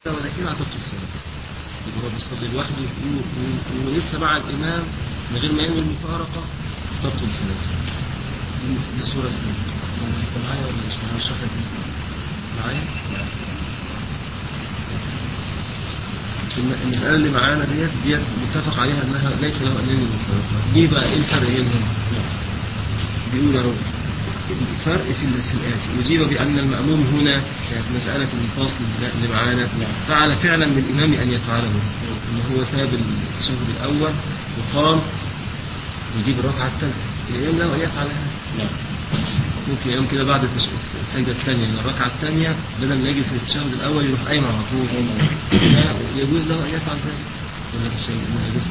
ولكن هتبطل الصلاة يبقى هو بيصلي لوحده و- و- ولسه مع الإمام من غير ما ينوي المفارقة تبطل صلاته دي دي الصورة الثانية انت معايا ولا مش معايا الشرح دي معايا؟ الم- المسألة اللي معانا ديت ديت متفق عليها انها ليس له ان ينوي المفارقة ليه بقى ايه الفرق بينهم؟ بيقول اهو الفرق في ال- في الآتي أجيب بأن المأموم هنا كانت مسألة الفصل اللي معانا فعل فعلا للإمام أن يفعله إن هو ساب الشهر الأول وقام يجيب الركعة الثالثة الإمام له أن يفعل هذا ممكن يوم كده بعد التش- السجدة الثانية من الركعة الثانية بدل ما يجلس التشهد الأول يروح قايم على طول لا، يجوز له أن يفعل ذلك ولا في شيء ما يجوز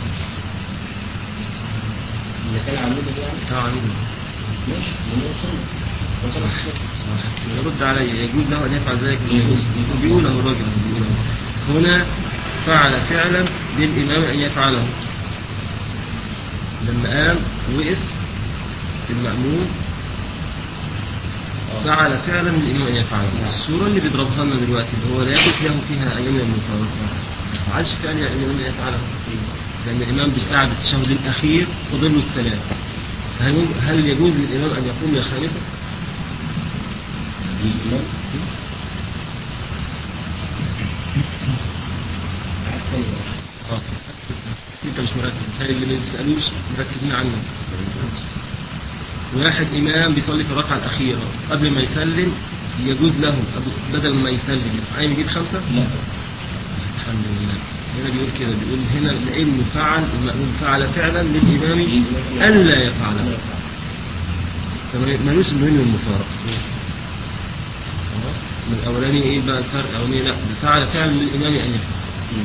إذا كان عمودا يعني تعالى ماشي من يوصل وصل صح يرد علي يجوز له أن يفعل ذلك بيقوله الرجل بيقوله هنا فعل فعلا للإمام أن يفعله لما قام وقف المأمون فعل فعلا للإمام أن يفعله الصورة اللي بيضربها لنا دلوقتي اللي هو لا يجوز له فيها أيام المفارقة ما فعلش فعل الإمام أن يفعله لأن الإمام قاعد التشهد الأخير فضل له السلام هل هل يجوز للإمام أن يقوم للخامسة؟ الإمام اه انت مش مركز هل اللي ما بيسالوش مركزين عنه واحد امام بيصلي في الركعه الاخيره قبل ما يسلم يجوز له قبل- بدل ما يسلم قايم يجيب خمسه لا الحمد لله هنا بيقول كده بيقول هنا لانه فعل المأموم فعل فعلا للامام الا يفعله فما ملوش انه ينوي المفارقه خلاص من الاولاني ايه بقى الفرق الاولاني لا ده فعل فعلا للامام ان يفعل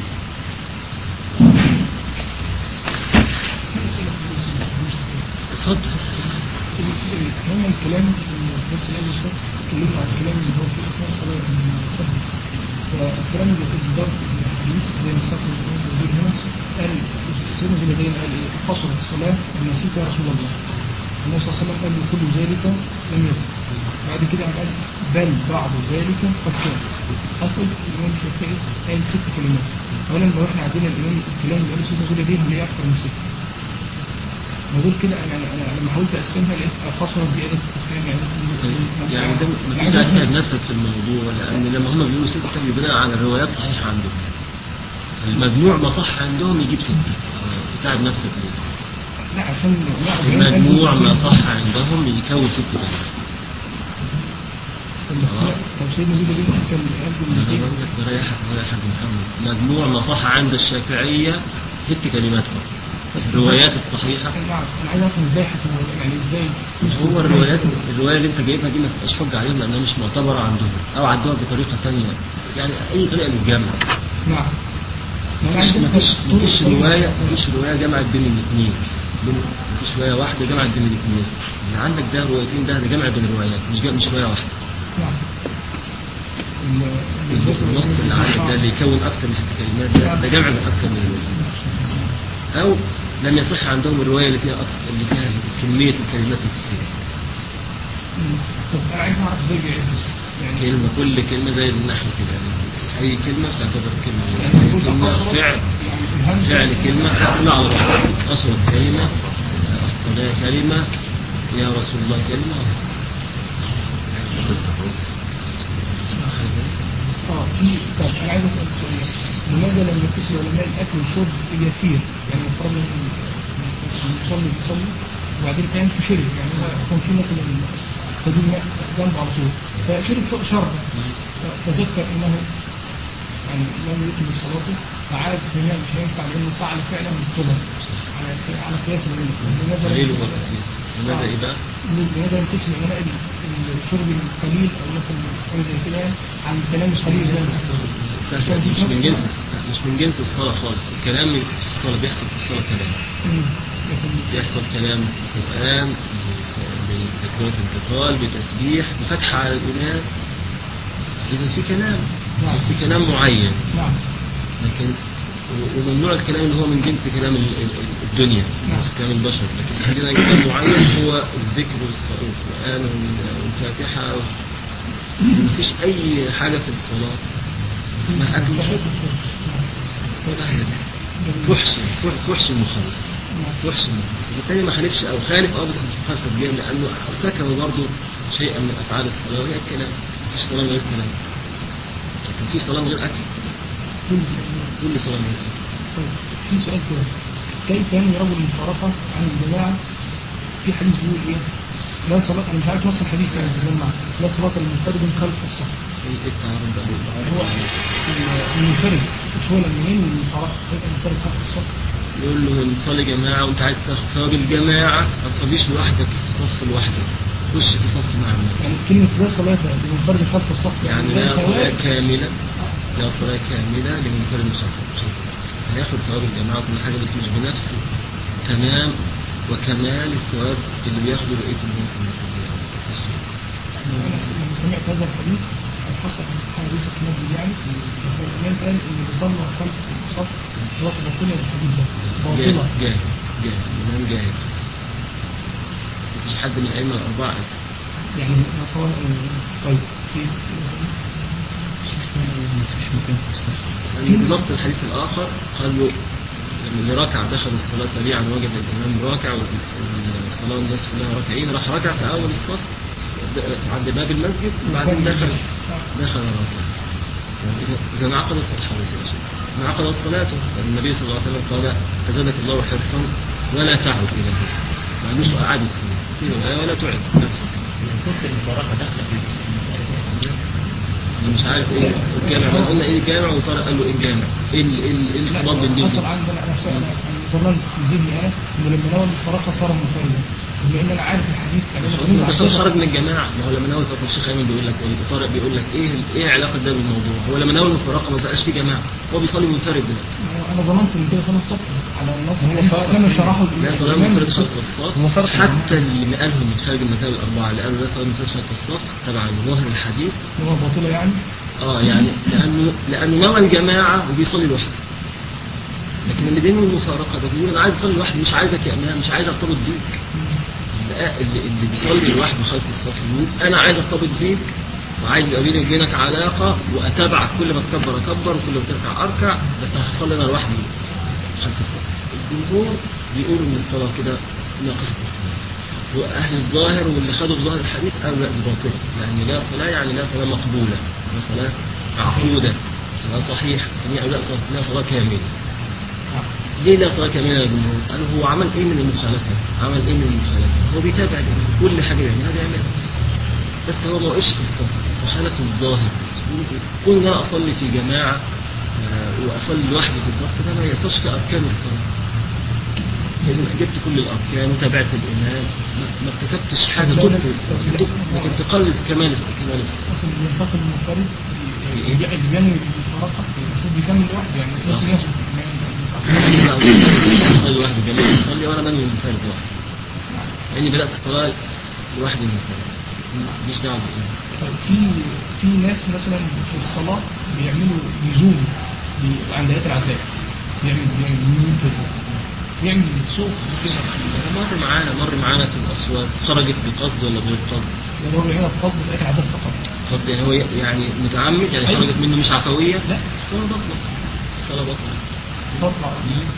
اتفضل هم الكلام بس الأول شوية اتكلمنا عن الكلام اللي هو في أثناء الصلاة من الصلاة فالكلام اللي في الضرب الحديث زي ما سافر الدين هنا قال سيدنا ابن القيم قال إيه قصر الصلاة النسيت يا رسول الله النبي صلى الله عليه وسلم قال له كل ذلك لم يكن بعد كده قال بل بعض ذلك قد كان حصل الإمام الشافعي قال ست كلمات أولا لو احنا عندنا الإمام الكلام اللي قاله سيدنا ابن القيم هي أكثر من ست بقول كده انا انا انا لما حاولت اقسمها لقيت خسرت دي قالت استفهام يعني يعني ده ما فيش داعي تتعب نفسك في الموضوع لان لما هم بيقولوا سته بناء على الروايات صحيحه عندهم المجموع ما صح عندهم يجيب سته تعب نفسك ليه؟ لا عشان لا المجموع ما صح عندهم يكون ست كلمات طب سيدنا زيد بن كان أنا قال بقول لك بريحك بريحك محمد مجموع ما صح عند الشافعيه ست كلمات فقط الروايات الصحيحه انا عايز افهم ازاي حسن يعني ازاي مش هو الروايات الروايه اللي انت جايبها دي ما تبقاش حجه عليهم لانها مش معتبره عندهم او عندها بطريقه ثانيه يعني اي طريقه للجمع نعم انا مفيش عايز مفيش أفهم مفيش طول روايه الطريق. مفيش روايه جمعت بين الاثنين مفيش روايه واحده جمعت بين الاثنين اللي عندك ده روايتين ده ده جمع بين الروايات مش جمع مش روايه واحده نعم ال- النص اللي عندك ده اللي يكون اكثر من ست كلمات ده ده جمع من اكثر من روايه او لم يصح عندهم الروايه اللي فيها أكثر اللي فيها كميه الكلمات الكثيره مم. طب انا عايز اعرف ازاي بيعرف يعني كلمه كل كلمه زي النحو كده يعني اي كلمه تعتبر كلمه يعني أي يقول كلمه أقصد فعل يعني الهمزة فعل كلمة لا على طول أصل كلمة الصلاة كلمة يا رسول الله كلمة اه في طب انا عايز اسال سؤال لماذا لم يقيس العلماء الاكل والشرب اليسير يعني المفروض ان يصلي بيصلي وبعدين كان في شرب يعني هو كان في مثلا سبيل ماء جنبه على طول فشرب فوق شرب تذكر انه يعني لم يكمل صلاته فعاد ان هي مش هينفع لانه فعل فعلا بالطبع على على قياس العلم لماذا لم قليل يقيس- وكثير لماذا إيه بقى؟ لماذا لم يقيس العلماء الشرب القليل او مثلا حاجه زي كده يعني عن الكلام القليل زي ما سهل مش من جنس مش من جنس الصلاة خالص الكلام في الصلاة بيحصل في الصلاة كلام مم. لكن بيحصل كلام في القرآن بتكبيرة انتقال بتسبيح بفتح على الإمام إذا في كلام نعم. بس في كلام معين نعم لكن و- وممنوع الكلام اللي هو من جنس كلام ال- ال- الدنيا نعم. مش كلام البشر لكن خلينا كلام معين هو الذكر والص- والقرآن وال- والفاتحة مفيش أي حاجة في الصلاة اسمها أكل وشرب سهلة دي تحسن تحسن المخالف تحسن وبالتالي ما خالفش أو خالف أه بس مش مخالفة بجانب لأنه ارتكب برضه شيئا من أفعال الصلاة وهي الكلام مفيش صلاة من غير كلام لكن في صلاة من غير أكل كل صلاة من غير أكل طيب في سؤال كده كيف ينوي رجل المفارقة عن الجماعة في حديث بيقول ايه لا صلاة انا مش عارف نص الحديث يعني يا جماعة لا صلاة للمنفرد خلف الصف ايه إيه التعارض ده هو ال- المنفرد مش هو منين المفارقة يبقى المنفرد خلف الصف يقول له نصلي جماعة وانت عايز تاخد ثواب الجماعة ما تصليش لوحدك في صف لوحدك خش في صف مع الناس يعني كلمة لا صلاة للمنفرد خلف الصف يعني لا لا صلاة ثواب. كاملة لا صلاة كاملة لمنفرد خلف خلف الصف هياخد ثواب الجماعة وكل حاجة بس مش بنفس تمام وكمال الثواب اللي بياخده بقية الناس اللي في الصف. أنا لما سمعت هذا الحديث حصل حديث النبي يعني الإمام قال إن اللي صلى خلف الصف صلاة باطلة بالحديث ده جاهد باطلة جاهد جاهد الإمام جاهد مفيش حد من الأئمة الأربعة قال. يعني هو طيب في مفيش مكان في الصف يعني نص الحديث الآخر قال له لما اللي ركع دخل الصلاة سريعا وجد الإمام راكع والصلاة الناس كلها راكعين راح ركع في أول الصف د- عند باب المسجد وبعدين دخل دخل راكع يعني إذا- إذا انعقدت الحديث يا شيخ انعقدت صلاته لأن النبي صلى الله عليه وسلم قال فزادك الله حرصا ولا تعد إلى هذا ما قالوش أعاد السنة ولا تعد نفسك صوت المفارقة داخلة في المسألة أنا مش عارف إيه الجامع ما قلنا إيه الجامع وطارق قال له إيه الجامع إيه ال- إيه ال- إيه الخطاب بين دي حصل ودي؟ عندنا انا انا ظننت في ذهني انا انه لما نوى الفراقه صار منفردا لان انا عارف الحديث خلاص ما دخل خرج من الجماعة ما هو لما ناوي فترة الشيخ أيمن بيقول لك إيه طارق بيقول لك إيه إيه علاقة ده بالموضوع هو لما ناوي المفارقة ما بقاش في جماعة هو بيصلي منفرد دلوقتي انا ظننت ان كده صلاه الصف على النص لما شرحه لا صلاة منفرد خلف الصف حتى اللي قالهم من خارج المذاهب الأربعة اللي قالوا لا صلاة منفرد خلف الصف تبع ظاهر الحديث ان هو باطله يعني اه يعني لأنه لأنه نوى الجماعة وبيصلي لوحده لكن اللي بينه المفارقة ده بيقول أنا عايز أصلي لوحدي مش عايزك يا إمام مش عايز أرتبط بيك لا، اللي, اللي بيصلي لوحده خلف الصف يقول أنا عايز أرتبط بيك وعايز يبقى بيني وبينك علاقة وأتابعك كل ما تكبر أكبر وكل ما تركع أركع بس هصلي أنا لوحدي خلف الصف الجمهور بيقولوا إن الصلاة كده ناقصة الصلاة وأهل الظاهر واللي خدوا بظاهر الحديث قالوا لا دي باطلة يعني لا صلاة يعني لا صلاة مقبولة لا صلاة معقودة صلاة صحيحة يعني قالوا لا صلاة لا صلاة كاملة ليه لا صلاة كاملة يا جمهور؟ قالوا هو عمل ايه من المخالفة؟ عمل ايه من المخالفة؟ هو بيتابع كل حاجة بيعملها بيعملها بس هو ما وقفش في الصف وخالف الظاهر بس كون انا اصلي في جماعة آه، واصلي لوحدي في الصف ده ما يصلش كأركان الصلاة لازم جبت كل الأركان وتابعت الإمام ما- ما ارتكبتش حاجة تبطل الصلاة لكن تقلد كمال كمال الصلاة اصلا اللي ينتقل المنفرد اللي بينوي الفراقه المفروض بيكمل لوحده يعني المفروض صح. يثبت الإمام. لا، أصلي لوحدي جميل أصلي وأنا بنوي منفرد لوحدي لأني بدأت الصلاة لوحدي منفرد مش دعوة بالإمام طيب في في ناس مثلا في الصلاة بيعملوا لزوم بي- عند آيات العذاب بيعمل بيعمل لزوم كده بيعمل صوت كده مر معانا مر معانا في الأصوات خرجت بقصد ولا بغير قصد يعني هو بيعملها بقصد في آيات العذاب فقط قصد يعني هو يعني متعمد يعني أيوة. خرجت منه مش عفوية لا. الصلاة بطلة الصلاة بطلة تطلع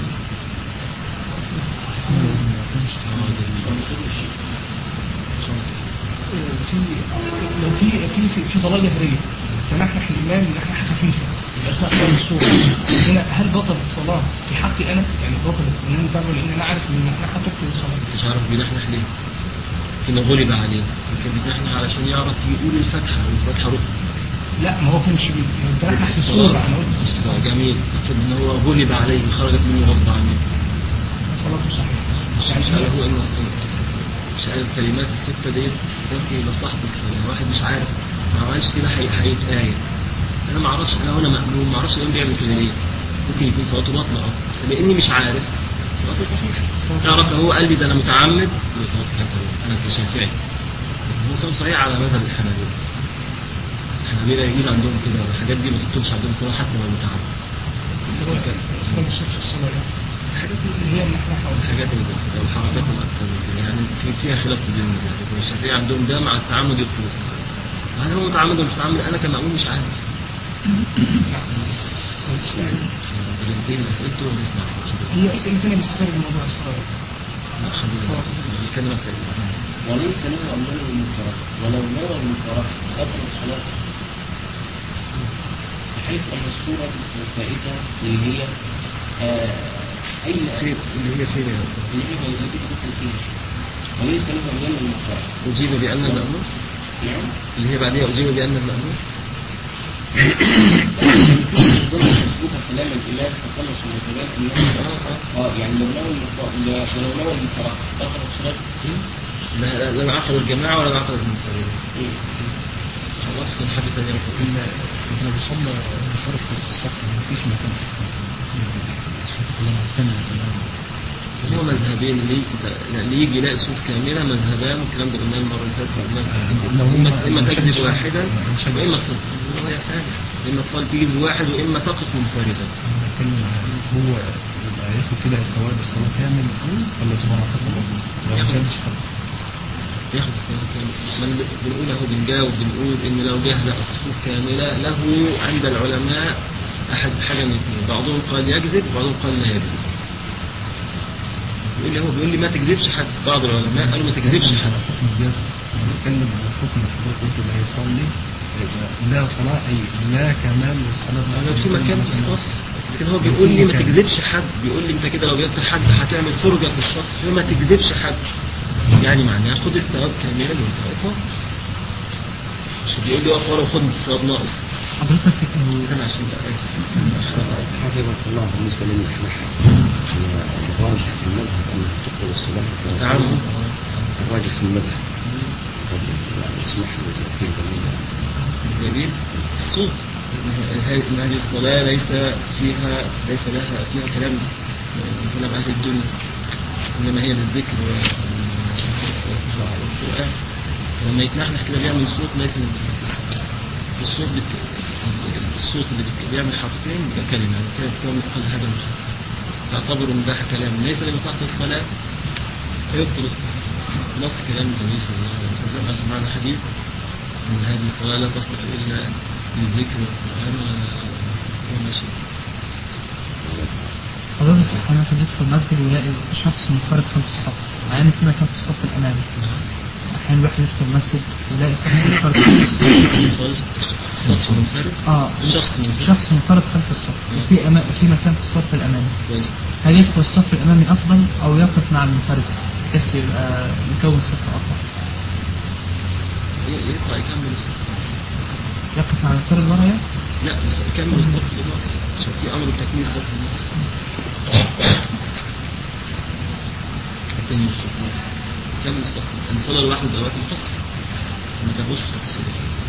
في لو في في في, في صلاة جهرية فنحنح الإمام نحنحة خفيفة بأثناء قيام الصورة هنا هل بطلت الصلاة في حقي أنا؟ يعني بطلت إن أنا متابع لأن أنا عارف إن النحنحة تبطل الصلاة مش عارف بينحنح ليه كنا غلب عليه لكن بينحنح علشان يعرف يقول الفاتحة والفاتحة ركن لا ما هو كانش بيتنحنح في الصورة أنا قلت في الصلاة الصلاة جميل افرض ان هو غلب عليه خرجت منه غصب عنه صلاته صحيحة مش قال هو انه مش قال الكلمات الستة ديت تنفي لصاحب الصلاة واحد مش عارف ما عملش كده هي- هيتآية انا ما اعرفش انا وانا مأمون ما اعرفش الامام بيعمل كده ليه ممكن يكون صلاته باطلة اه بس لاني مش عارف صلاته صحيحة اعرف لو هو قال لي ده انا متعمد يبقى صلاته صحيحة انا كشافعي هو صلاته صحيح على مذهب الحنابلة الحنابلة يجوز عندهم كده الحاجات دي ما تبطلش عندهم صلاة حتى لو متعمد كان الصوت في الصلاة يعني الحاجات دي اللي هي النحنحة الحاجات اللي زي كده والحركات الاكثر من كده يعني في فيها خلاف في الدين لكن الشافعية عندهم ده مع التعمد يدخل الصلاة هل هو متعمد ولا مش متعمد انا كمأمون مش عارف بنتين اسئلته ونسمع صوته هي أسئلة ثانية بس خارج الموضوع الصغير لا خلينا نتكلم في وليس له أن ينوي المفارقة ولو نوى المفارقة قبل الصلاة بحيث أن الصورة الفائتة اللي هي آه، أي خير اللي هي خير يا رب. اللي هي التي تدخل فيها وليس له أن ينوي المفارقة أجيب بأن المأمور نعم اللي هي بعديها أجيب بأن المأمور مسبوقة كلام الإمام فخلص من كلام الإمام اه يعني لو نوى المفارقة لو نوى المفارقة دخل الصلاة لا لا لا انعقد الجماعة ولا انعقد المنفرد إيه؟ خلاص كان حاجة تانية رفض. إن إحنا بنصلي فرق في الصف مفيش مكان في الصف الصف كلها معتمدة هو مذهبين اللي اللي يجي يلاقي صوت كاملة مذهبان والكلام ده قلناه المرة اللي فاتت قلناه لو إما هم- إما ما تجذب شدش- واحدا ما شدش. وإما تصل هو يا سامح إما تصل تجذب واحد وإما تقف منفردا لكن هو يبقى ياخد كده ثواب الصلاة كامل ولا تبقى منعقدة لو ما ياخد. شدش حد ياخد الصلاة كاملة من بنقول اهو بنجاوب بنقول إن لو جه له الصفوف كاملة له عند العلماء أحد حاجة من اثنين بعضهم قال يكذب وبعضهم قال لا يكذب بيقول لي هو بيقول لي ما تكذبش حد بعض العلماء قالوا ما تكذبش حد حكم الجد بنتكلم على حكم حضرتك قلت لا يصلي يبقى لا صلاة أي لا كمال للصلاة انا في مكان في الصف لكن هو بيقول لي ما تكذبش حد بيقول لي انت كده لو جبت حد هتعمل فرجه في الصف فما تكذبش حد يعني معناه خد الثواب كاملا وانت واقف مش بيقول لي اقف ورا وخد الثواب ناقص حضرتك لو انا عشان بقى اسف حفظك الله بالنسبة للمحنحة الراجح في المذهب أنها تقتل الصلاة تعامل الراجح في المذهب قد يعني يسمح لي في دليل دليل الصوت هذه إن هذه الصلاة ليس فيها ليس لها فيها كلام كلام أهل الدنيا إنما هي للذكر والقرآن لما يتنحنح كده بيعمل صوت ليس من الصوت الصوت بت... الصوت اللي بت... بيعمل حرفين يبقى كلمة يعني كده كلمة قال هذا مش تعتبر ان ده كلام ليس لمصلحة الصلاة فيبطل الصلاة نص كلام النبي صلى الله عليه وسلم عشان معنى حديث ان هذه الصلاة لا تصلح إلا للذكر والقرآن وما شئت حضرتك سبحانه وتعالى يدخل المسجد ويلاقي شخص منفرد خلف الصف مع ان في مكان في الصف الامامي احيانا الواحد يدخل المسجد ويلاقي شخص منفرد خلف الصف صلاة صف منفرد اه شخص منفرد شخص منفرد خلف الصف وفي أما... في مكان في الصف الامامي كويس هل يدخل الصف الامامي افضل او يقف مع المنفرد بحيث يبقى يكون صف افضل ي- يطلع يكمل الصف يقف مع المنفرد ورا يعني؟ لا بس يكمل الصف دلوقتي عشان في امر بتكميل الصف دلوقتي التاني الصفوف كمل الصف الصلاة لوحده دلوقتي مخصص ما تاخدوش في التفاصيل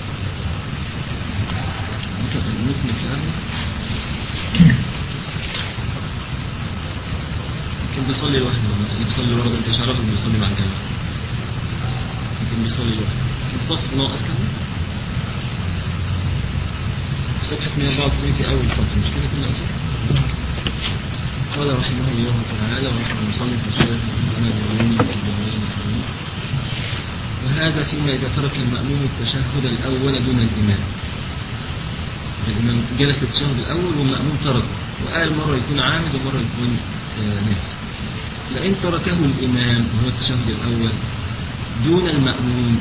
ممكن نكمل كلامنا يمكن بيصلي لوحده اللي بيصلي لوحده انت مش عارف انه بيصلي مع الجماعة يمكن بيصلي لوحده يمكن الصف ناقص كمان في صفحة 194 في أول سطر مش كده كنا قلنا؟ قال رحمه الله تعالى ونحن نصلي في الشيخ محمد اليمين والجمعين وهذا فيما إذا ترك المأموم التشهد الأول دون الإمام الإمام جلس للتشهد الأول والمأموم تركه وقال مرة يكون عامد ومرة يكون آه، ناسي فإن تركه الإمام وهو التشهد الأول دون المأموم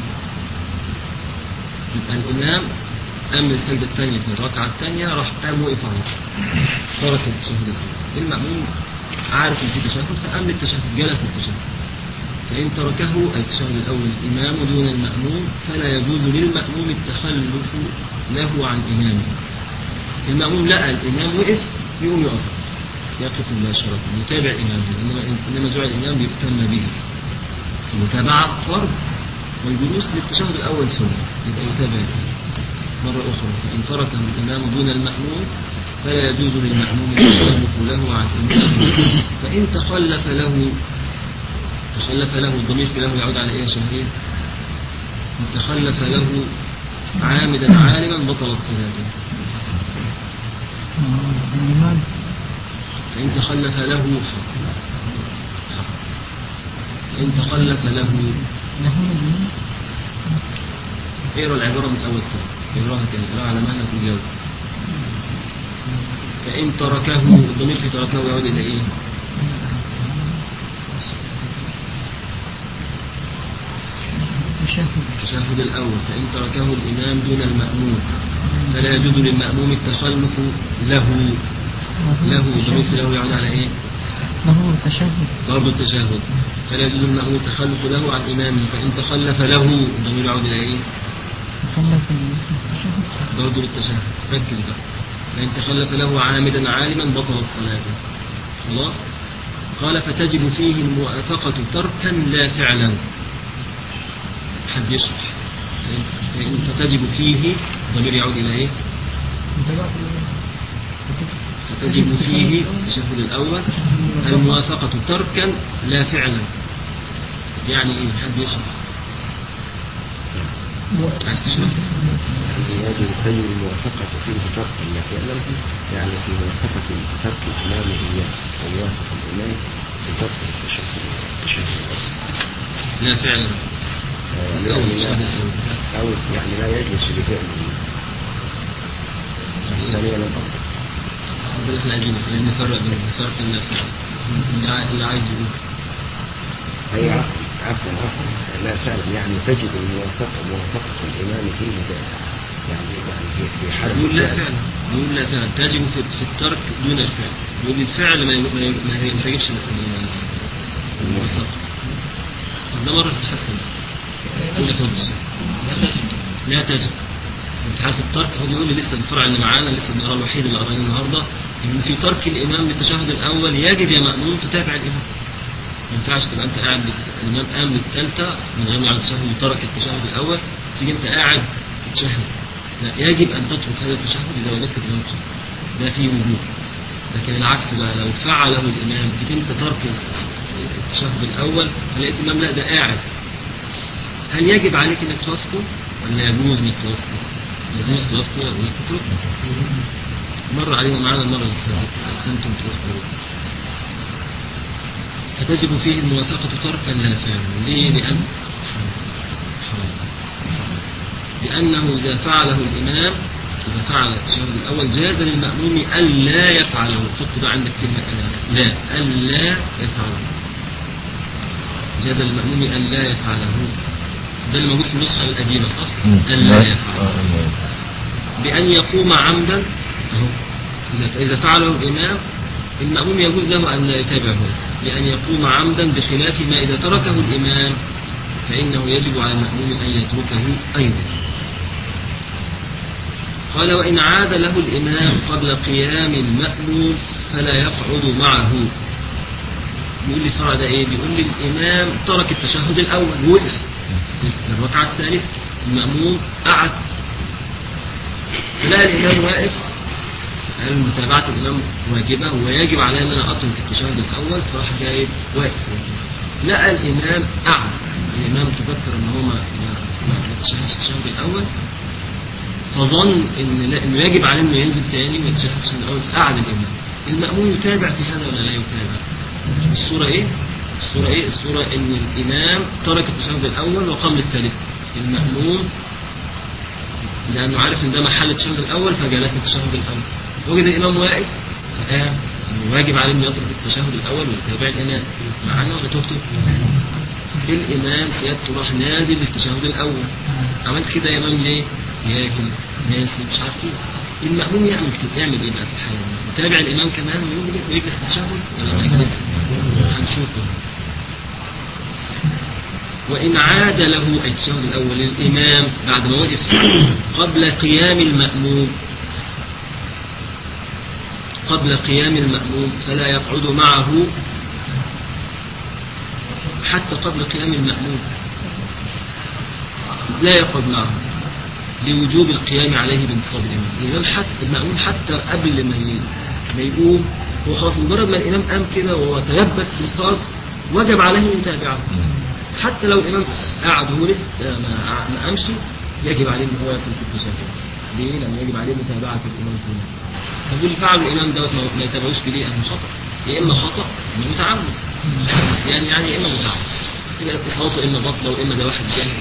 يبقى الإمام قام من السجدة الثانية في الركعة الثانية راح قام وقف على طول. ترك التشهد الأول المأموم عارف إن في تشهد فقام للتشهد جلس للتشهد فإن تركه أي التشهد الأول الإمام دون المأموم فلا يجوز للمأموم التخلف له عن إمامه المأموم لقى الإمام وقف يقوم يقف يقف مباشرة يتابع إمامه إنما إنما جعل الإمام ليؤتم به المتابعة فرض والجلوس للتشهد الأول سنة يبقى يتابع الإمام. مرة أخرى فإن تركه الإمام دون المأموم فلا يجوز للمأموم التخلف له عن إمامه فإن تخلف له تخلف له الضمير في له يعود على إيه يا شهيد؟ إن تخلف له عامدا عالما بطلت صلاته الإمام فإن تخلف له حق حق فإن تخلف له اقرا العبارة من أول تاني اقراها تاني اقراها على مهلك الجو فإن تركه الضمير في تركه يعود إلى إيه؟ تشهد التشهد الأول فإن تركه الإمام دون المأموم فلا يجوز للمأموم التخلف له له ضمير في له يعود على إيه؟ له تشهد ضرب التشهد فلا يجوز للمأموم التخلف له عن إمامه فإن تخلف له الضمير يعود إلى إيه؟ تخلف التشهد برضه بالتشهد ركز بقى فإن تخلف له عامدا عالما بطلت صلاته خلاص قال فتجب فيه الموافقة تركا لا فعلا حد يشرح فإن- فإن فتجب فيه ضمير يعود إلى إيه متابعة فتجب فيه التشهد الأول الموافقة تركا لا فعلا يعني إيه حد يشرح عايز تشرح يجب تجب الموافقة فيه تركا لا فعلا يعني في موافقة ترك الإمام إياه وموافقة الإمام في ترك التشهد التشهد الأوسط لا فعلا آه، أو يعني التشهد لا الأول أو يعني لا يجلس لفعله ثانيا الأمر ده اللي احنا عايزينه عايزين نفرق بين الفرق اللي اللي عاي- اللي عايز يقول هي عفوا عفوا عفوا لا فعلا يعني تجب الموافقة موافقة الإمام فيه ذلك يعني يعني في في حال يقول لا الفعل. فعلا يقول لا فعلا تجب في, في الترك دون الفعل يقول الفعل ما ما ما ينتجبش الموافقة طب ده مرة تتحسن يقول لك خمس لا تجب انت عارف الترك هو بيقول لي لسه الفرع اللي معانا لسه بنقرا الوحيد اللي قريناه النهارده ان في ترك الامام للتشهد الاول يجب يا مأموم تتابع الامام ما ينفعش تبقى انت قاعد الامام قام للثالثه من غير ما يعمل التشهد وترك التشهد الاول تيجي انت قاعد تشهد لا يجب ان تترك هذا التشهد اذا وجدت الامام قام ده فيه وجوب لكن العكس بقى لو فعله الامام جيت انت ترك التشهد الاول فلقيت الامام لا ده قاعد هل يجب عليك انك توافقه ولا يجوز انك توافقه؟ يجوز توافقه ويجوز تتركه مر علينا معانا المره اللي فاتت كنتم توافقون فتجب فيه الموافقة تركا لا فعلا ليه؟ لأن لأنه إذا فعله الإمام إذا فعل التشهد الأول جاز للمأموم ألا يفعله حط بقى عندك كلمة ألا لا ألا يفعله جاز للمأموم ألا يفعله ده اللي موجود في النسخة القديمة صح؟ ألا يفعله بأن يقوم عمدا أهو. إذا- إذا فعله الإمام المأموم يجوز له أن لا يتابعه لأن يقوم عمدا بخلاف ما إذا تركه الإمام فإنه يجب على المأموم أن يتركه أيضا قال وإن عاد له الإمام قبل قيام المأموم فلا يقعد معه بيقول لي الفرع ده ايه بيقول لي الامام ترك التشهد الاول وقف في الركعه الثالثه الماموم قعد لقى الامام واقف قال متابعه الامام واجبه ويجب علي ان انا اترك التشهد الاول فراح جاي واقف لقى الامام قعد الامام تذكر ان هو ما ما ما ما تشهدش التشهد الاول فظن ان لا انه يجب عليه انه ينزل تاني ويتشهد التشهد الاول قعد الامام الماموم يتابع في هذا ولا لا يتابع الصورة ايه؟ الصورة ايه؟ الصورة ان الامام ترك التشهد الاول وقام للثالثة المأموم لانه عارف ان ده محل التشهد الاول فجلس التشهد الاول وجد الامام واقف فقام إنه واجب عليه انه يترك التشهد الاول ويتابع الامام معانا ولا تكتب؟ الامام سيادته راح نازل للتشهد الاول عملت كده يا امام ليه؟ ياكل ناسي مش عارف ايه المأموم يعمل كده يعمل ايه بقى في الحالة دي؟ يتابع الامام كمان ويجلس ويجلس التشهد ولا ما يجلس؟ هنشوف وإن عاد له أي التشهد الأول الإمام بعد ما وقف قبل قيام المأموم قبل قيام المأموم فلا يقعد معه حتى قبل قيام المأموم لا يقعد معه لوجوب القيام عليه بانتصاب الإمام الإمام حتى المأموم حتى قبل ما ي- ما يقوم هو خلاص مجرد ما الإمام قام كده وهو تلبس بالصلاة وجب عليه أن يتابعه حتى لو الإمام قعد وهو لسه ما ما قامش يجب عليه إن هو يكون في التشهد ليه؟ لأنه يجب عليه متابعة الإمام فيه طب واللي فعل الإمام دوت ما- ما يتابعوش بليه أنه خطأ يا إما خطأ يا إما متعمد يعني يعني يا إما متعمد يبقى اتصالاته إما بطلة وإما ده واحد جاهل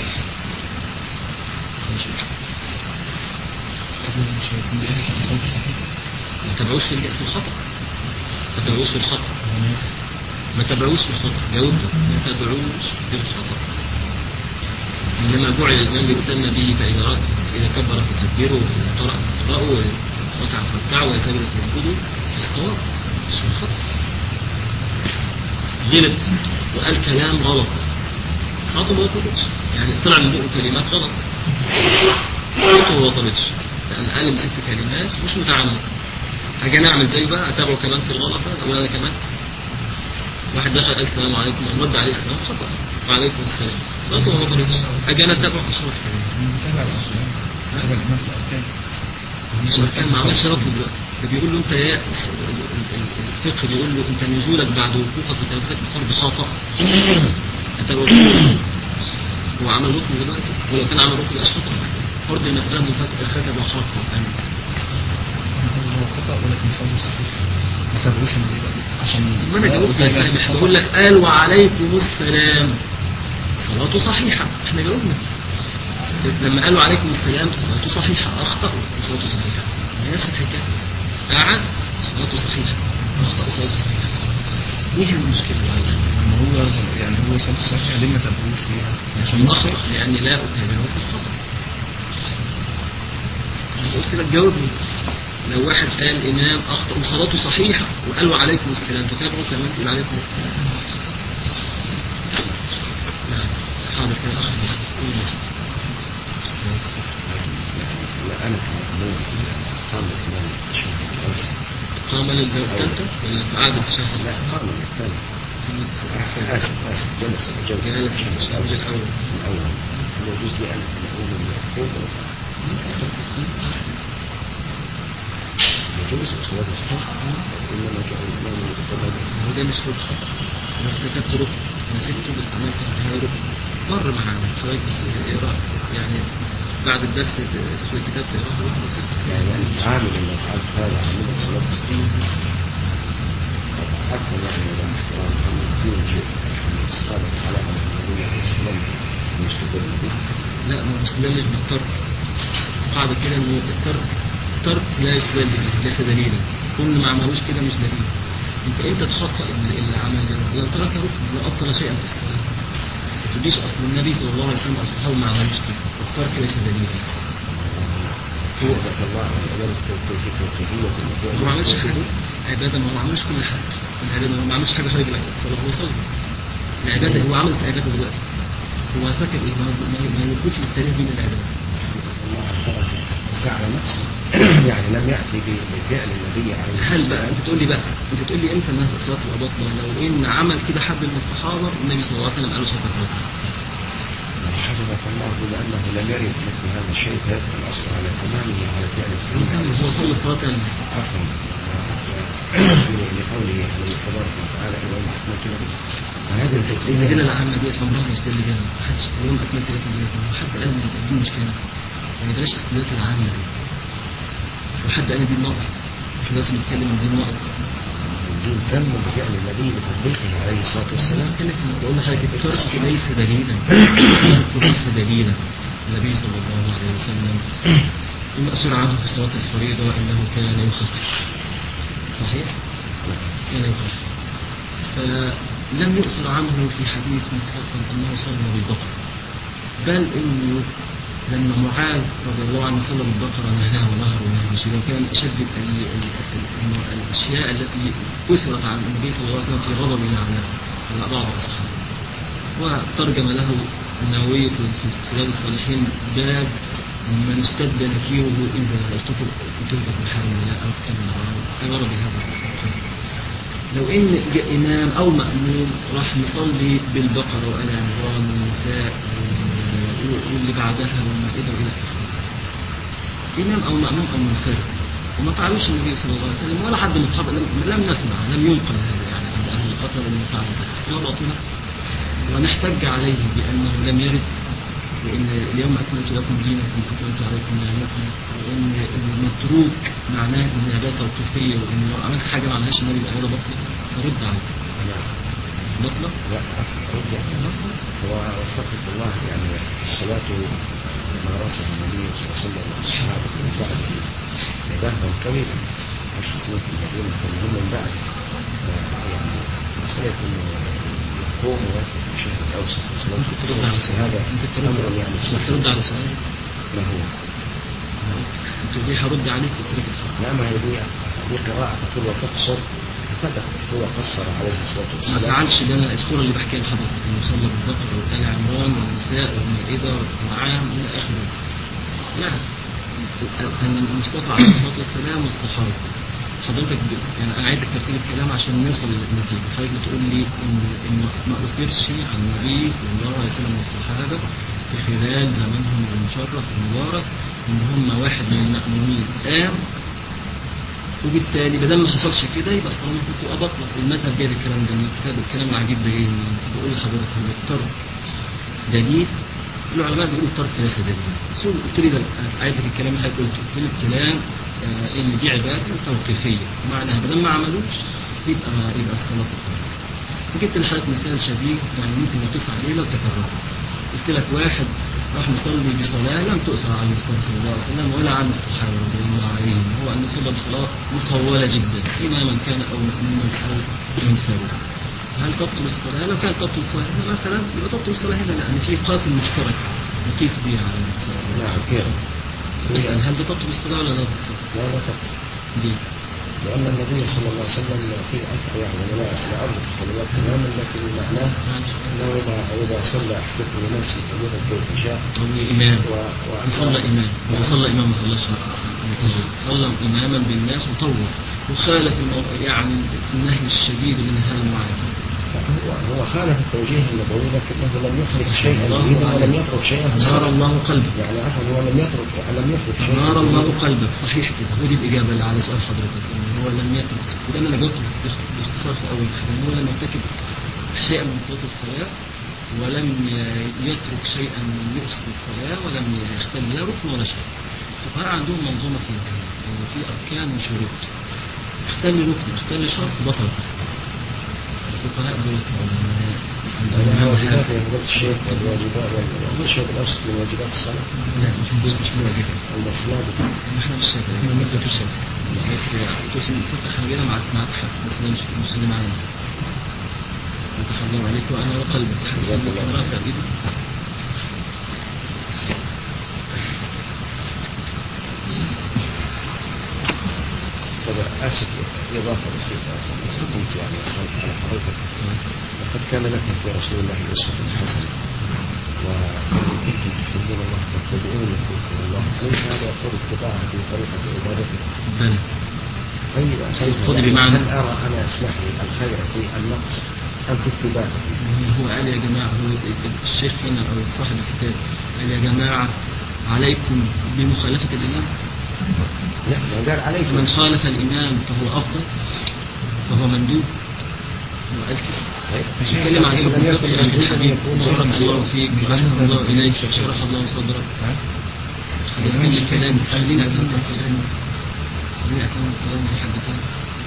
ما تبعوش في في الخطأ ما تبعوش في الخطأ ما تبعوش في الخطأ جاوبت ما تبعوش في الخطأ إنما جعل الإمام ليؤتم به فإذا رأى إذا كبر فكبروا وقرأ فاقرأوا وركع فاركعوا ويسجد فاسجدوا في الصواب مش في الخطأ غلط وقال كلام غلط صلاته ما بطلتش يعني طلع من بقه كلمات غلط صلاته ما بطلتش لأن قال ست كلمات مش متعمد اجي انا اعمل زيه بقى اتابعه كمان في الغلط ده اقول انا كمان واحد دخل قال السلام عليكم أنا رد عليه السلام خطأ وعليكم السلام صلاته ما بطلتش اجي انا اتابعه خلاص كده مش كان ما عملش رفض دلوقتي ده بيقول له انت يا الفقه بيقول له انت نزولك بعد وقوفك وتنفسك الفرض خطأ انت لو هو عمل ركن دلوقتي ولو كان عمل ركن يبقى خطأ فرض المسألة منفتحة خطأ وخاصة ثاني هو خطأ ولكن صوته صحيح ما تابعوش عشان ما انا جاوبت يا سامح بقول لك قال وعليكم السلام صلاته صحيحة احنا جاوبنا لما قالوا عليكم السلام صلاته صحيحة اخطأوا صلاته صحيحة هي نفس الحكاية قعد صلاته صحيحة اخطأ صلاته صحيحة ايه المشكلة لما هو يعني هو صوته صحيح ليه ما تابعوش فيها عشان أخطأ لأني لا أتابعه في الخطأ قلت لك جاوبني لو واحد قال إمام أخطأ وصلاته صحيحة وقال له عليكم السلام تتابعه كمان تقول عليكم السلام نعم حاضر كده أخ بس قول بس لا أنا كمأمون قام الإمام الشهر الأوسط قام للثالثة ولا في قعدة الشهر لا قام الثاني آسف آسف جلس جلس جلس الشهر الأول. الأوسط الأول هو يجوز لي أنا كمأمون من الأول يجوز صلاة الصبح إنما جعل الإمام يتطلب هو ده مش ركن أنا ارتكبت ركن أنا سبته بس عملت هاي ركن مر معانا حضرتك بس اقرا يعني بعد الدرس في الكتاب تقرا يعني أنا عامل إن فعلت هذا عامل صلاة الصبح حتى يعني إذا احترام أن يكون شيء استقامة على أن النبي عليه السلام مستقر به لا ما هو استدل مش بالترك قاعدة كده ان الترك الترك لا يستدل به ليس دليلا كل ما عملوش كده مش دليل انت امتى تخطئ اللي اللي عمل ده لو ترك ركن لو ابطل شيئا في الصلاه ما تقوليش اصل النبي صلى الله عليه وسلم او الصحابه ما عملوش كده الترك ليس دليلا هو ذكر الله عن عبادة التوحيد والتوحيدية المفروض هو ما عملش حاجه عباده ما هو ما عملش كل حاجه العباده هو ما عملش حاجه خارج الصلاه هو صلى العباده هو عمل عباده دلوقتي هو فاكر ايه ما ما- ما يكونش التاريخ بين العباده الله ترك فعل نفسه يعني لم يأتي ب- بفعل النبي عليه هل الصلاة بقى انت تقول لي بقى انت تقول لي امتى الناس اصوات تبقى باطله لو ان عمل كده حد من الصحابه النبي صلى الله عليه وسلم قال له صوتك باطل حفظك الله لأنه لم يرد مثل هذا الشيء فيبقى الأصل على تمامه على فعل كان الفعل هو صلى صلاه كامله عفوا لقوله عليه تبارك وتعالى اليوم أكملت لكم وهذه الجزئية المدينه العامه ديت عمرها ما يستدل بيها محدش اليوم اكملت لك الدنيا حد قال ان دي مشكله يعني بلاش الاحتياجات العامه دي وحد قال ان دي ناقص احنا لازم نتكلم ان دي ناقص الدين تم بفعل النبي بتطبيقه عليه الصلاة والسلام بتكلم بقول لحضرتك الترك ليس دليلا الترك ليس دليلا النبي صلى الله عليه وسلم المأثور عنه في صلاة الفريضة أنه كان يخفف صحيح؟ كان يخفف فلم يؤثر عنه في حديث مطلقا أنه صلى بالبقرة بل إنه لما معاذ رضي الله عنه صلى بالبقرة نهاه ونهر ونهر شيء وكان أشد ال- ال- ال- الأشياء التي أثرت عن النبي صلى الله عليه وسلم في غضبه على على بعض أصحابه وترجم له النووي في في رياض الصالحين باب من اشتد نكيره إذا ارتكب ارتكبت محارم الله أو كان عبارة بهذا لو ان جاء امام او مأموم راح يصلي بالبقرة وآل عمران والنساء وال- واللي بعدها والمائدة والى اخره امام او مأموم او منفرد وما فعلوش النبي صلى الله عليه وسلم ولا حد من اصحابه لم, لم نسمع لم ينقل هذا يعني عند اهل الاثر انه فعل ذلك الصلاه باطله ونحتج عليه بانه لم يرد وان اليوم اكملت لكم دينكم واكملت عليكم نعمتي وان المتروك معناه ان عباده توقيفيه وان لو عملت حاجه ما عملهاش النبي يبقى عباده باطله فرد عليه أنا باطله لا أرجع ووفقك الله يعني الصلاة مارسها النبي صلى الله عليه وسلم وأصحابه من بعده عبادة طويلة عشر سنين في المدينة كان هم من بعد آه، يعني مسألة إنه يقوم ويأتي في الشهر الأوسط وصلاة ممكن ترد على الصبح هذا ممكن ترد أمر يعني اسمح اسمح ترد على سؤالي ما هو انت ليه هرد عليك قلت لك اتفضل. لا ما هي دي دي قراءة تقول وتقصر صدق هو قصر عليه الصلاة ما والسلام تزعلش ده انا الصوره اللي بحكيها لحضرتك المصلى بالبقره وآل عمران والنساء والمائده والانعام الى اخره. لا ان المصطفى عليه الصلاه والسلام والصحابه حضرتك ب- يعني انا عايزك ترتيب الكلام عشان نوصل للنتيجه حضرتك بتقول لي ان ان ما اثرش عن النبي صلى الله عليه وسلم والصحابه في خلال زمانهم المشرف المبارك ان هم واحد من المأمومين قام وبالتالي بدل ما حصلش كده يبقى الصلاه المفروض تبقى بطله المذهب جايب الكلام ده من الكتاب الكلام العجيب ده جاي منين؟ بقول لحضرتك هو الترك دليل العلماء بيقولوا الترك ليس دليل بس هو قلت لي ده عايز لك الكلام اللي حضرتك قلته قلت لي الكلام آه ان دي عباده توقيفيه معناها بدل ما عملوش يبقى يبقى الصلاه تقوم جبت لحضرتك مثال شبيه يعني ممكن نقيس عليه لو تكرر قلت لك واحد راح يصلي بصلاة لم تؤثر على المصطفى صلى الله عليه وسلم ولا عن الصحابة رضي الله عليهم هو أن صلى بصلاة مطولة جدا إماما كان أو مأموما أو منفردا هل تبطل الصلاة؟ لو كانت تبطل الصلاة هنا مثلا يبقى تبطل الصلاة هنا لأن في قاسم مشترك نقيس به على الصلاة نعم كده اسأل هل ده تبطل الصلاة ولا لا تبطل؟ لا لا تقصر ليه؟ لأن النبي صلى الله عليه وسلم في أثر يعني لا لا أربط الخلوات تماما لكن معناه أنه إذا إذا صلى أحدكم لنفسه فليرى كيف شاء هو إمام و- و- صلى إمام هو صلى إمام ما صلاش صلى إماما بالناس وطول وخالف المو- يعني النهي الشديد من هذا المعاد هو هو خالف التوجيه النبوي لكنه لم يترك شيئا الله جديدا عليك. ولم يترك شيئا في نار الصلاة الله قلبك يعني عفوا هو لم يترك لم يترك شيئا نار الله قلبك صحيح كده ودي الإجابة اللي على سؤال حضرتك إن هو لم يترك وده اللي أنا جاوبته باخ- باختصار في أول حاجة إن هو لم يرتكب شيئا من فوات الصلاة ولم ي- يترك شيئا يفسد الصلاة ولم يختل لا ركن ولا شيء الفقهاء عندهم منظومة في الكلام يعني في أركان وشروط اختل ركن اختل شرط بطلت الصلاة الفقهاء دول العلماء يعني عندهم واجبات حاجة- يا فضيلة الشيخ والواجبات والمشهد الأوسط من واجبات الصلاة لا مش مش مش واجبة المفروض احنا مش شايفين احنا مثل في الشارع تقسم فتح حاجة معك معك حق بس ده مش مش اللي معانا نتحرم عليك وانا وقلبك جزاك الله كان رافع ايده طبعا آسف إضافة بسيطة كنت يعني على حضرتك لقد كان لكم في رسول الله أسوة حسنة وإن كنتم تحبون الله فاتبعوني يحببكم الله ليس هذا يقول اتباعه في طريقة عبادته بلى طيب سيدنا خذ يعني بمعنى- هل أرى أنا أسمح لي الخير في النقص أم في اتباعه؟ هو قال يا جماعة هو الشيخ هنا أو صاحب الكتاب قال يا جماعة عليكم بمخالفة الإمام لا ما قال عليكم من خالف الإمام فهو أفضل فهو مندوب هو قال كده طيب، نتكلم عن فشيء حكم لم فقهي يكن يا أخي الحبيب يكون بارك الله فيك وأحسن الله إليك شرح الله صدرك خلينا الكلام خلينا أكمل الكلام خلينا أكمل الكلام في حد ثاني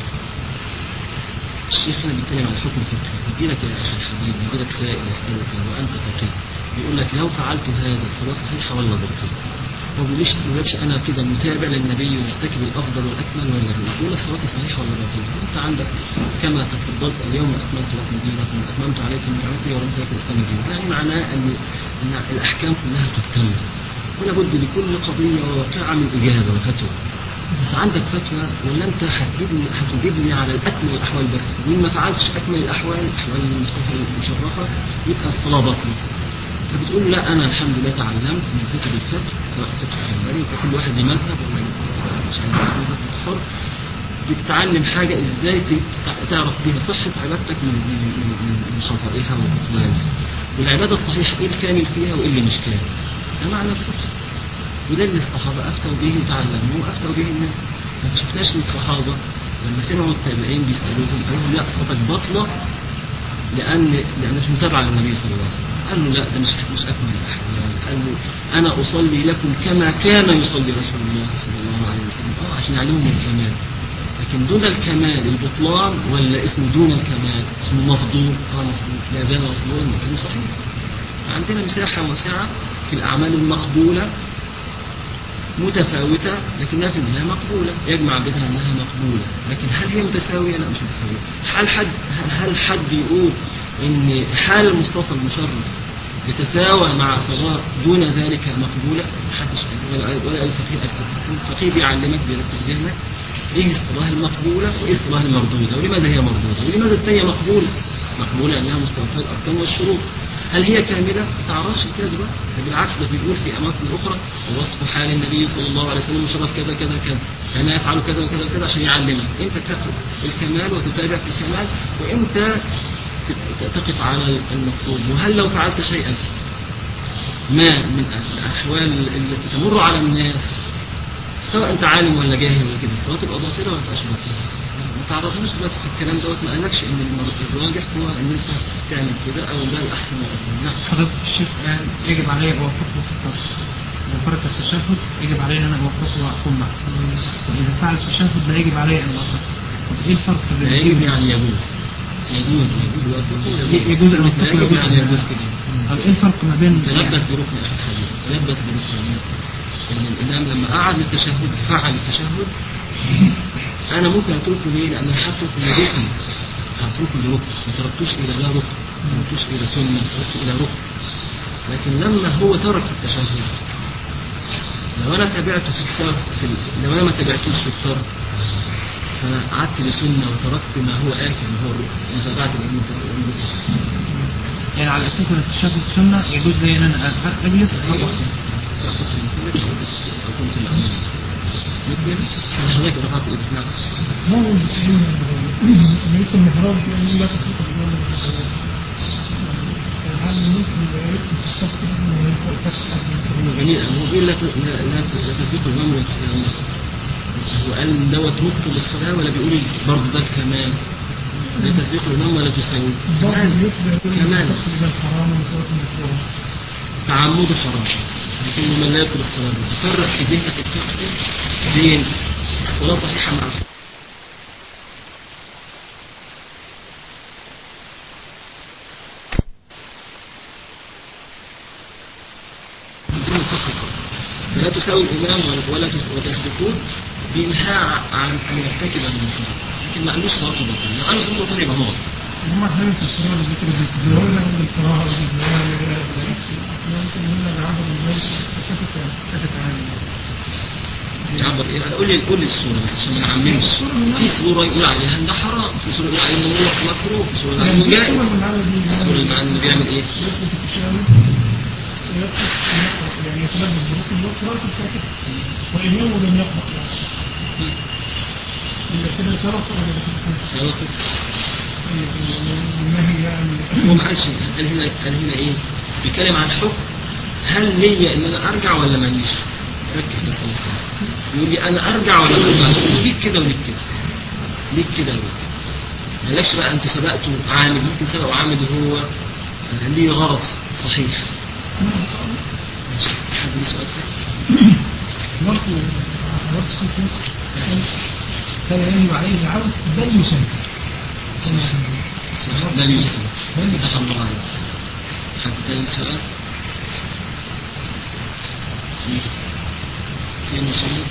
الشيخ هنا بيتكلم عن حكم فقهي يجي لك يا أخي الحبيب يجي لك سائل يسألك وأنت فقيه يقول لك لو فعلت هذا الصلاة صحيحة ولا باطلة ما بيقوليش ما بيقولكش أنا كده متابع للنبي ومرتكب الأفضل والأكمل ولا لا يقول لك صلاتي صحيحة ولا باطلة أنت عندك كما تفضلت اليوم أكملت لكم دينكم وأتممت عليكم نعمتي ورضيت لكم الإسلام دينا يعني معناه أن أن الأحكام كلها قد تمت ولا بد لكل قضية وواقعة من إجابة وفتوى فعندك فتوى ولا انت هتجيبني هتجيبني على الاكمل الاحوال بس وان ما فعلتش اكمل الاحوال الاحوال المصطفى المشرفه يبقى الصلاه باطله فبتقول لا انا الحمد لله تعلمت من كتب الفقه سواء فقه حنبلي وكل واحد ليه مذهب ولا مش عايز أقول مذهب حر بتتعلم حاجه ازاي ت- تعرف بيها صحه عبادتك من من من, من, من خطئها وبطلانها والعباده الصحيحه ايه الكامل فيها وايه اللي مش كامل ده معنى الفقه وده اللي الصحابة أفتوا به وتعلموه وأفتوا به الناس ما شفناش ان الصحابة لما سمعوا التابعين بيسألوهم قالوا لا صلاتك باطلة لأن لأن مش متابعة للنبي صلى الله عليه وسلم قالوا لا ده مش مش أكمل الأحوال قالوا أنا أصلي لكم كما كان يصلي رسول الله صلى الله عليه وسلم أه عشان يعلمهم الكمال لكن دون الكمال البطلان ولا اسمه دون الكمال اسمه مفضول اه مفضول لا زال مفضولا لكنه صحيح عندنا مساحة واسعة في الأعمال المقبولة متفاوتة لكنها في النهاية مقبولة يجمع بينها أنها مقبولة لكن هل هي متساوية؟ لا مش متساوية هل حد هل حد يقول إن حال المصطفى المشرف يتساوى مع صلاة دون ذلك مقبولة محدش ولا ولا أي فقيه أكتب الفقيه بيعلمك بيرتب ذهنك إيه الصلاة المقبولة وإيه الصلاة المردودة ولماذا هي مردودة ولماذا الثانية مقبولة مقبولة أنها مستوفاة الأركان والشروط هل هي كاملة؟ ما تعرفش كده دلوقتي ده بالعكس ده بيقول في أماكن أخرى ووصف حال النبي صلى الله عليه وسلم مشرف كذا كذا كذا كان يفعل كذا وكذا وكذا عشان يعلمك أنت تاخد الكمال وتتابع في الكمال وأنت تقف على المطلوب وهل لو فعلت شيئا ما من الأحوال التي تمر على الناس سواء أنت عالم ولا جاهل ولا كده الصلاة تبقى باطلة ولا تبقاش باطلة ما تعرفناش دلوقتي في الكلام دوت ما قالكش ان المر- الراجح هو ان انت تعمل كده او ده الاحسن والافضل نعم حضرتك الشيخ قال يجب علي أوافقه في الطرف لو فرق التشهد يجب علي أن أنا أوافقه وأقوم معه وإذا فعل التشهد لا يجب علي أن أوافقه طب إيه الفرق بين لا يجب يعني يجوز يجوز يجوز ي- يجوز أن لا أوافقه يجب ويجوز يعني أن يجوز كده طب إيه الفرق ما بين تلبس بركن اخي الحبيب تلبس بركن ان الامام لما قعد للتشهد فعل التشهد انا ممكن اتركه ليه؟ لان انا هتركه لركن هتركه لركن ما تركتوش الى لا ركن ما تركتوش الى سنه تركته الى ركن لكن لما هو ترك التشهد لو انا تابعته في الترك في ال- لو انا ما تابعتوش في الترك فانا قعدت لسنه وتركت ما هو اكل ما هو الركن تابعت الامام في الركن يعني على أساس أن التشهد سنة يجوز لي أن أنا أ- أجلس أو أخطب سأقول مثلك أو كنت مأمون مثل حضرتك رفعت الإيد نعم ما هو أمريكا المحراب يعني لا تصدق بالله هل ممكن يكون في الصف انه ينفع فتح هو جميل هو بيقول لا ت- لا لا ت- لا تسبق الإمام ولا تساوي هو قال دوت مبطل للصلاة ولا بيقول برضه ده الكمال لا تسبق الإمام ولا تساوي بعض كمال يخبر كمال إلى الحرام وصوت المكروه تعمد حرام لكن من لا يترك الصلاة تفرق في ذهنك الفقهي بين الصلاة صحيحة مع الفقه. لا تساوي الإمام ولا- ولا تس- وتسبقون بإنهاء عن أن يرتكب المنكر لكن ما قالوش صلاته باطلة لو قالوا صلاته باطلة يبقى غلط هم أحيانا في الصلاة ذكر الجهول عند القراءة والجهول ممكن هنا العبد الموت شافت شافت عالي يعبر ايه قول لي قول لي الصوره بس عشان ما نعممش في صوره يقول عليها ان ده حرام في صوره يقول عليها ان هو مكروه في صوره يقول عليها انه جائز الصوره اللي معناها انه بيعمل ايه يثبت التشاؤم ويثبت يعني يتلبس بروح الوقت رأس الساكت وإمامه لم يقبض إلا كده سرق ولا لا سواء النهي يعني هو ما قالش قال هنا قال هنا ايه بيتكلم عن حكم هل ليا ان انا ارجع ولا ماليش ركز بس يا مصطفى يقول لي انا ارجع ولا ما ارجعش ليك كده وليك كده ليك كده وليك كده مالكش بقى انت سبقته عامد ممكن سبقه عامد هو ليه غرض صحيح ماشي حد ليه سؤال ثاني برضه برضه في نص كان يجب عليه العود بل يسمى سؤال لا يوسف فتح الله عليك حد تاني سؤال في مصنف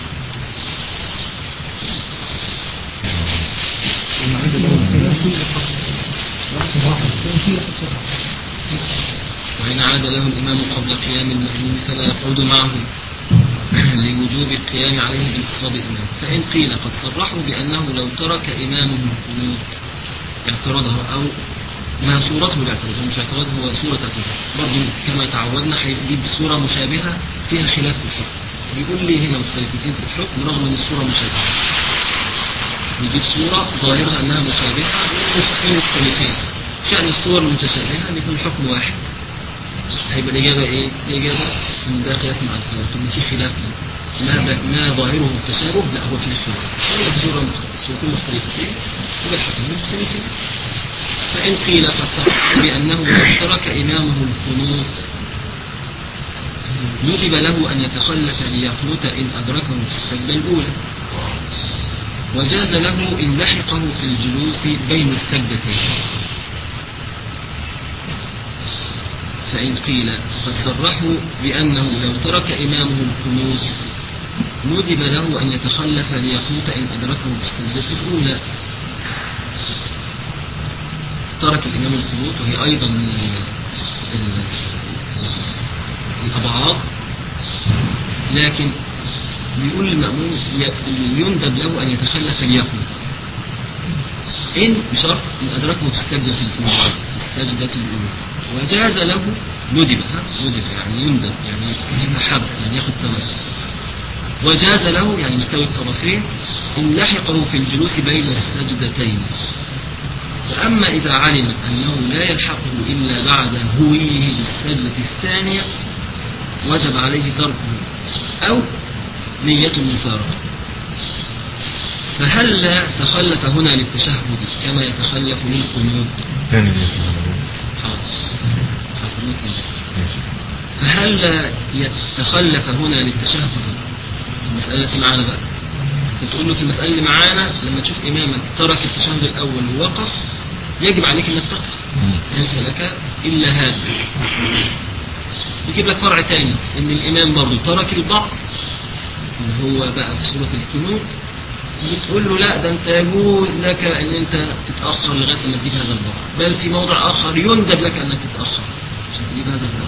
وإن عاد له الإمام قبل قيام المأموم فلا يقعد معه لوجوب القيام عليه بانتصاب الإمام فإن قيل قد صرحوا بأنه لو ترك إمامه القنوت اعترضه أو ما صورته الاعتراض هو مش اعتراض هو صورة اعتراض برضه كما تعودنا هيجيب صورة مشابهة فيها خلاف في الحكم بيقول لي هنا مختلفتين في الحكم رغم ان الصورة مشابهة يجيب صورة ظاهرها انها مشابهة والنسختين مختلفين شأن الصور المتشابهة ان يكون الحكم واحد هيبقى الإجابة إيه؟ الإجابة إن ده قياس مع الخلاف إن في خلاف ما ب... ما ظاهره التشابه لا هو فيه خلاف هي الصورة مخ- الصورتين مختلفتين يبقى الحكمين مختلفين فإن قيل قد صح بأنه لو ترك إمامه القنوت ندب له أن يتخلف ليقنت إن أدركه في السجدة الأولى وجاز له إن لحقه في الجلوس بين السجدتين فإن قيل قد صرحوا بأنه لو ترك إمامه القنوت ندب له أن يتخلف ليقوت إن أدركه في السجدة الأولى ترك الإمام القنوت وهي أيضا من ال- ال- الأبعاد لكن بيقول المأموم ي- يندب له أن يتخلف ليقوت إن بشرط إن أدركه في السجدة الأولى في السجدة الأولى وجاز له ندب ها ندب يعني يندب يعني يستحب يعني ياخد ثواب وجاز له يعني مستوي الطرفين إن لحقه في الجلوس بين السجدتين فأما إذا علم أنه لا يلحقه إلا بعد هويه للسجدة الثانية وجب عليه تركه أو نية المفارقة فهل تخلف هنا للتشهد كما يتخلف للقنوت ثاني دي اسمها حاضر حاضر ممكن. فهل يتخلف هنا للتشهد المسألة التي معانا بقى انت تقول له في المسألة اللي معانا لما تشوف إمامك ترك التشهد الأول ووقف يجب عليك أنك تقف ليس لك إلا هذا يجيب لك فرع تاني إن الإمام برضه ترك البعض اللي هو بقى في سورة الكنوت بتقول له لا ده انت يجوز لك ان انت تتاخر لغايه ما تجيب هذا البعض بل في موضع اخر يندب لك انك تتاخر عشان تجيب هذا البعض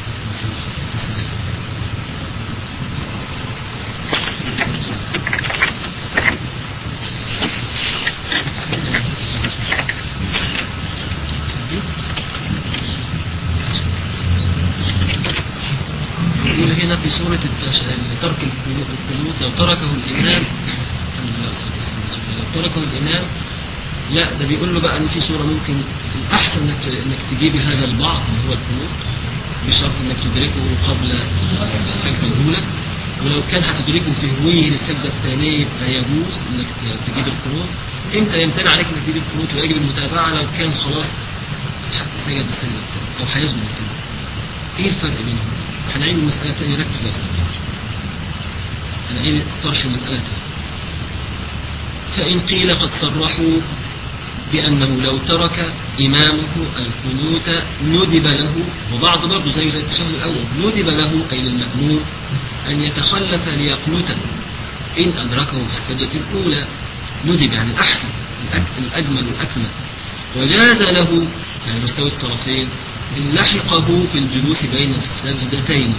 يقول هنا في سورة التش... ترك القنوت القنوت لو تركه الإمام الحمد لله والصلاة والسلام على رسول الله. لو تركه الإمام لا ده بيقول له بقى ان في سورة ممكن الأحسن انك انك تجيب هذا البعض اللي هو القنوت بشرط انك تدركه قبل السجدة الأولى ولو كان هتدركه في هويه للسجدة الثانية يبقى يجوز انك ت- تجيب القنوت امتى يمتنع عليك انك تجيب القنوت ويجب المتابعة لو كان خلاص سجد السجدة الثانية أو هيسجد السجدة ايه الفرق بينهم؟ هنعيد المسألة تاني ركز لو سمحت. هنعيد طرح المسألة تاني. فإن قيل قد صرحوا بأنه لو ترك إمامه القنوت ندب له وبعض برضه زي زي التشهد الأول ندب له أي للمأموم أن يتخلف ليقنت إن أدركه في السجدة الأولى ندب يعني الأحسن الأك- الأجمل والأكمل وجاز له يعني مستوي الطرفين إن لحقه في الجلوس بين السجدتين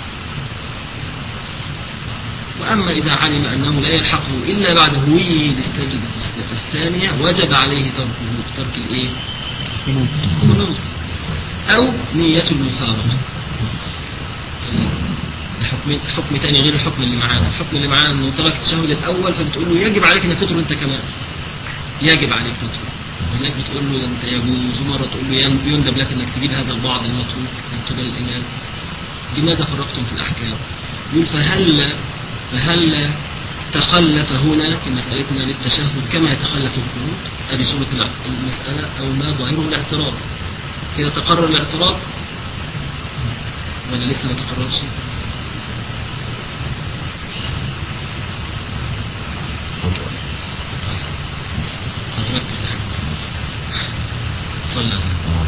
وأما إذا علم أنه لا يلحقه إلا بعد هويه للسجدة الثانية وجب عليه تركه ترك الإيه؟ القنوت أو نية المفارقة ده حكم حكم تاني غير الحكم اللي معانا الحكم اللي معانا انه ترك التشهد الاول فبتقول له يجب عليك انك تترك انت كمان يجب عليك تترك هناك بتقول له ده انت يجوز ومره تقول له ين- يندب لك انك تجيب هذا البعض المتروك من قبل الامام لماذا فرقتم في الاحكام يقول فهل فهل تخلف هنا في مسألتنا للتشهد كما يتخلف القنوت هذه صورة الع- المسألة أو ما ظاهره الاعتراض كده تقرر الاعتراض ولا لسه ما تقررش أدركت صحيح صلى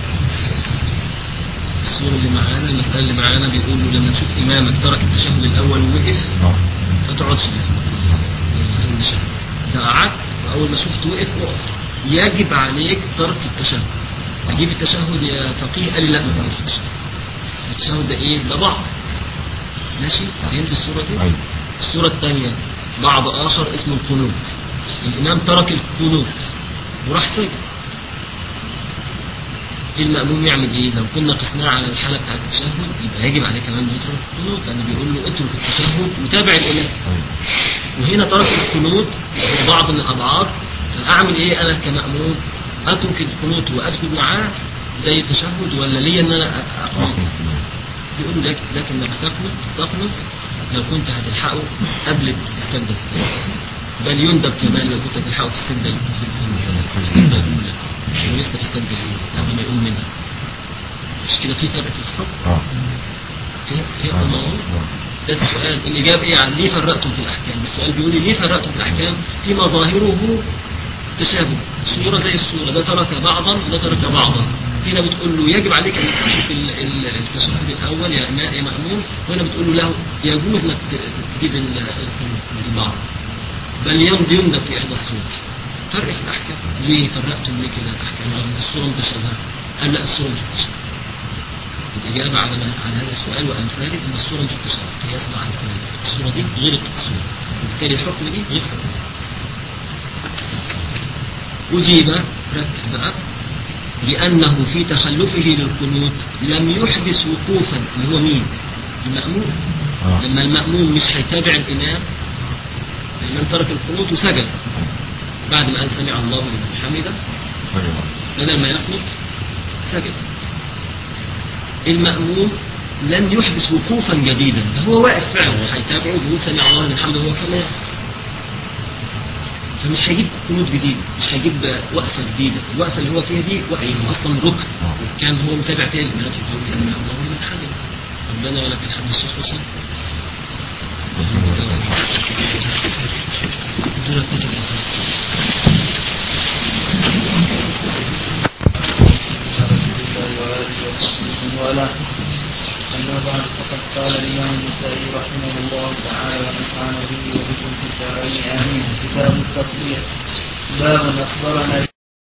الصورة اللي معانا المسألة اللي معانا بيقول له لما تشوف إمامك ترك التشهد الأول ووقف ما تقعدش فيه إذا قعدت وأول ما شفت وقف اقف يجب عليك ترك التشهد تجيب التشهد يا فقيه قال لي لا ما تعرفش التشهد التشهد ده إيه؟ ده بعض ماشي فهمت الصورة دي؟ أيوة. الصورة الثانية بعض آخر اسمه القنوت الإمام ترك القنوت وراح سجد المأموم يعمل ايه؟ لو كنا قسناه على الحالة بتاعت التشهد يبقى يجب عليه كمان انه يترك القنوت لأنه بيقول له اترك التشهد وتابع الإمام وهنا ترك القنوت هو بعض من الأبعاد فأعمل ايه أنا كمأموم؟ أترك القنوت وأسجد معاه زي التشهد ولا ليا إن أنا أقنط؟ بيقولوا لك لكن انك تقنط تقنط لو كنت هتلحقه قبل السجدة الثانية بل يندب كمان لو كنت هتلحقه في السجدة في السجدة الأولى ولسه في السجدة الأولى قبل ما يقوم منها مش كده في فرق في الحكم اه في في الموضوع ده السؤال الإجابة إيه عن ليه فرقتم في الأحكام السؤال بيقول لي ليه فرقتم في الأحكام في مظاهره تشابه صورة زي الصورة ده ترك بعضا وده ترك بعضا هنا بتقول له يجب عليك ان تحذف ال- ال- التشهد الاول يا ما- يا مامون وهنا بتقول له له يجوز لك ت- تجيب ال- البعض بل يمضي يمضى في احدى الصوت فرق في الاحكام ليه فرقتم ليه كده الاحكام رغم ان الصوره متشابهه قال لا الصوره مش متشابهه الإجابة على ما- على هذا السؤال وأمثاله إن الصورة مش متشابهة قياسا على الكلام الصورة دي غير الصورة وبالتالي الحكم دي غير حكم أجيب ركز بقى لأنه في تخلفه للقنوت لم يحدث وقوفا اللي هو مين؟ المأموم آه. لما المأموم مش هيتابع الإمام الإمام ترك القنوت وسجد بعد ما قال سمع الله لمن حمده بدل ما يقنط سجد المأموم لن يحدث وقوفا جديدا ده هو واقف فعلا هيتابعه بيقول سمع الله لمن حمده هو كمان فمش هيجيب قنوت جديد مش هيجيب وقفة جديدة الوقفة اللي هو فيها دي وقفة أصلا ركن كان هو متابع فيها الإمام في قول سمع الله لمن حمده ربنا ولك الحمد الشيخ وصل دول الكتب يا صاحبي. ولا أما بعد فقد قال الإمام النسائي رحمه الله تعالى ونفعنا به وبكم في الدارين آمين كتاب التطبيق باب أخبرنا